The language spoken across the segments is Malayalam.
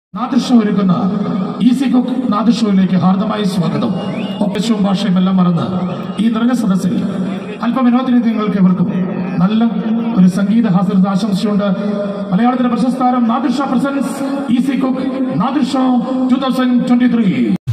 നാദൃശ ഒരുക്കുന്ന ഈസി കുക്ക് നാദൃഷയിലേക്ക് ഹാർദമായി സ്വാഗതം ഒപ്പശവും ഭാഷയും എല്ലാം മറന്ന് ഈ നിറഞ്ഞ സദസ്സിൽ അല്പ വിനോദത്തിന് നിങ്ങൾക്ക് ഇവർക്കും നല്ല ഒരു സംഗീത ഹാസ്യത ആശംസിച്ചുകൊണ്ട് മലയാളത്തിലെ പ്രശസ്താരം Nadirsha presents easy cook Nadirsha two thousand twenty three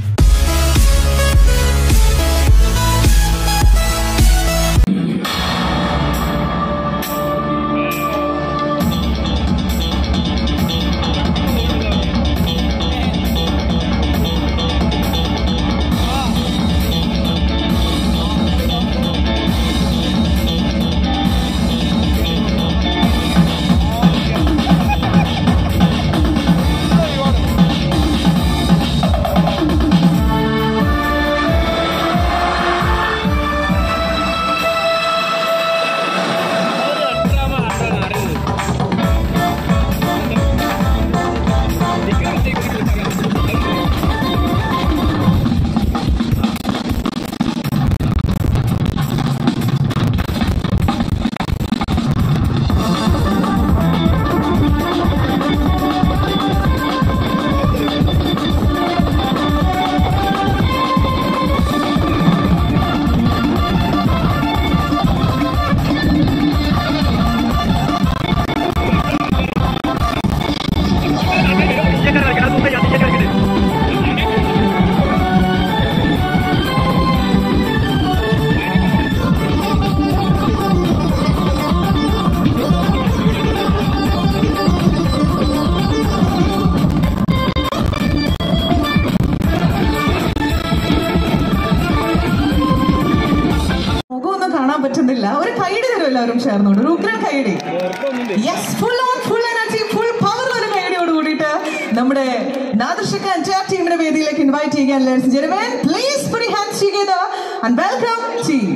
മുഖമൊന്നും കാണാൻ പറ്റുന്നില്ല ഒരു കൈയടി തരും എല്ലാവരും ചേർന്നോണ്ട് ഒരു ഉഗ്രൻ കൈയടി yes full on full energy full power ഒരു കൈയടിയോട് കൂടിയിട്ട് നമ്മുടെ നാദർശക അഞ്ചാർ ടീമിന്റെ വേദിയിലേക്ക് ഇൻവൈറ്റ് ചെയ്യാൻ ladies gentlemen please put hands together and welcome team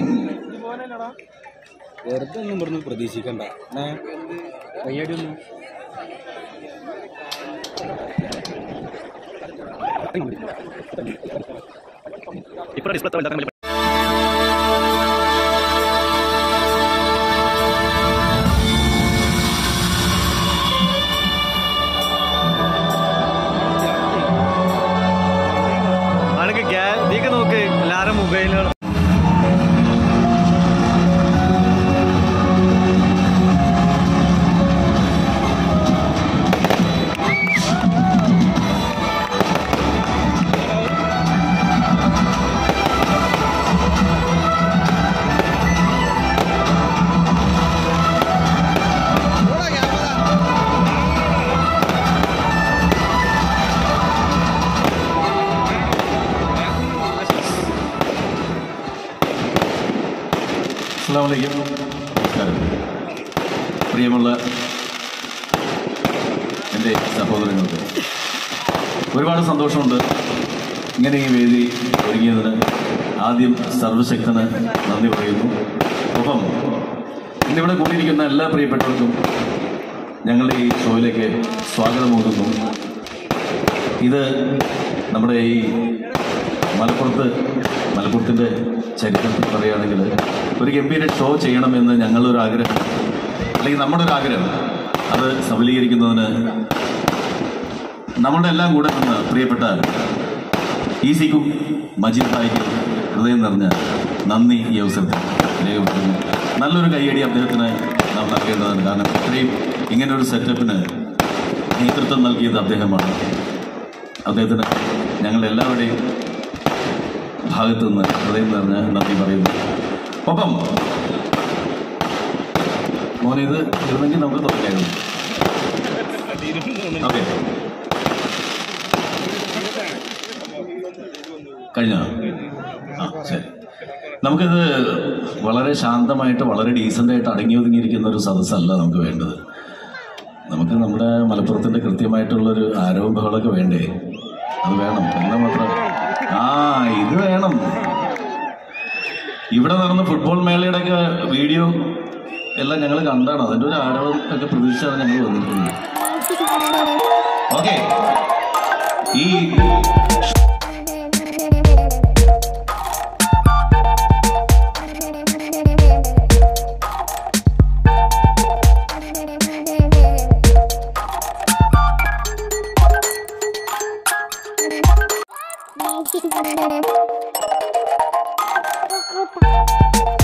വെറുതെ ഒന്നും ഇവിടുന്ന് പ്രതീക്ഷിക്കണ്ട ഏ കയ്യടി ഒന്നും ഇപ്പോൾ ഡിസ്പ്ലേ വലുതാക്കാൻ വലിയ ആണെങ്കിൽ നീക്ക് നോക്ക് എല്ലാരും മൊബൈലുകളും അസ്സാമലൈക്കും നമസ്കാരം പ്രിയമുള്ള എൻ്റെ സഹോദരങ്ങൾക്ക് ഒരുപാട് സന്തോഷമുണ്ട് ഇങ്ങനെ ഈ വേദി ഒരുങ്ങിയതിന് ആദ്യം സർവശക്തന് നന്ദി പറയുന്നു ഒപ്പം ഇന്നിവിടെ കൂടിയിരിക്കുന്ന എല്ലാ പ്രിയപ്പെട്ടവർക്കും ഞങ്ങളുടെ ഈ ഷോയിലേക്ക് സ്വാഗതം ഓതുന്നു ഇത് നമ്മുടെ ഈ മലപ്പുറത്ത് മലപ്പുറത്തിൻ്റെ ചരിത്രത്തിൽ പറയുകയാണെങ്കിൽ ഒരു ഗംഭീര ഷോ ചെയ്യണമെന്ന് ഞങ്ങളൊരു ആഗ്രഹം അല്ലെങ്കിൽ നമ്മുടെ ഒരു ആഗ്രഹം അത് സബലീകരിക്കുന്നതിന് നമ്മുടെ എല്ലാം കൂടെ നിന്ന് പ്രിയപ്പെട്ട ഈസിക്കും മജീദ് ഭായിക്ക് ഹൃദയം നിറഞ്ഞ നന്ദി ഈ അവസരത്തിൽ രേഖപ്പെടുത്തുന്നു നല്ലൊരു കൈയടി അദ്ദേഹത്തിന് നാം നൽകേണ്ടതാണ് കാരണം ഇത്രയും ഇങ്ങനെ ഒരു സെറ്റപ്പിന് നേതൃത്വം നൽകിയത് അദ്ദേഹമാണ് അദ്ദേഹത്തിന് ഞങ്ങൾ എല്ലാവരുടെയും ഭാഗത്തു നിന്ന് ഹൃദയം നിറഞ്ഞ നന്ദി പറയുന്നു ഒപ്പം മോനെ ഇത് ഇരുന്നെങ്കിൽ നമുക്ക് തുടങ്ങായിരുന്നു ഓക്കെ കഴിഞ്ഞോ ആ ശരി നമുക്കിത് വളരെ ശാന്തമായിട്ട് വളരെ ഡീസൻ്റ് ആയിട്ട് അടങ്ങി ഒതുങ്ങിയിരിക്കുന്ന ഒരു സദസ്സല്ല നമുക്ക് വേണ്ടത് നമുക്ക് നമ്മുടെ മലപ്പുറത്തിൻ്റെ കൃത്യമായിട്ടുള്ളൊരു ആരവം ബഹളമൊക്കെ വേണ്ടേ അത് വേണം എന്നാൽ മാത്രം ആ ഇത് വേണം ഇവിടെ നടന്ന ഫുട്ബോൾ മേളയുടെ ഒക്കെ വീഡിയോ എല്ലാം ഞങ്ങൾ കണ്ടാണ് അതിൻ്റെ ഒരു ആരവം ഒക്കെ പ്രതീക്ഷിച്ചാണ് ഞങ്ങൾ വന്നിട്ടുള്ളത് ഓക്കെ ഈ Thank you.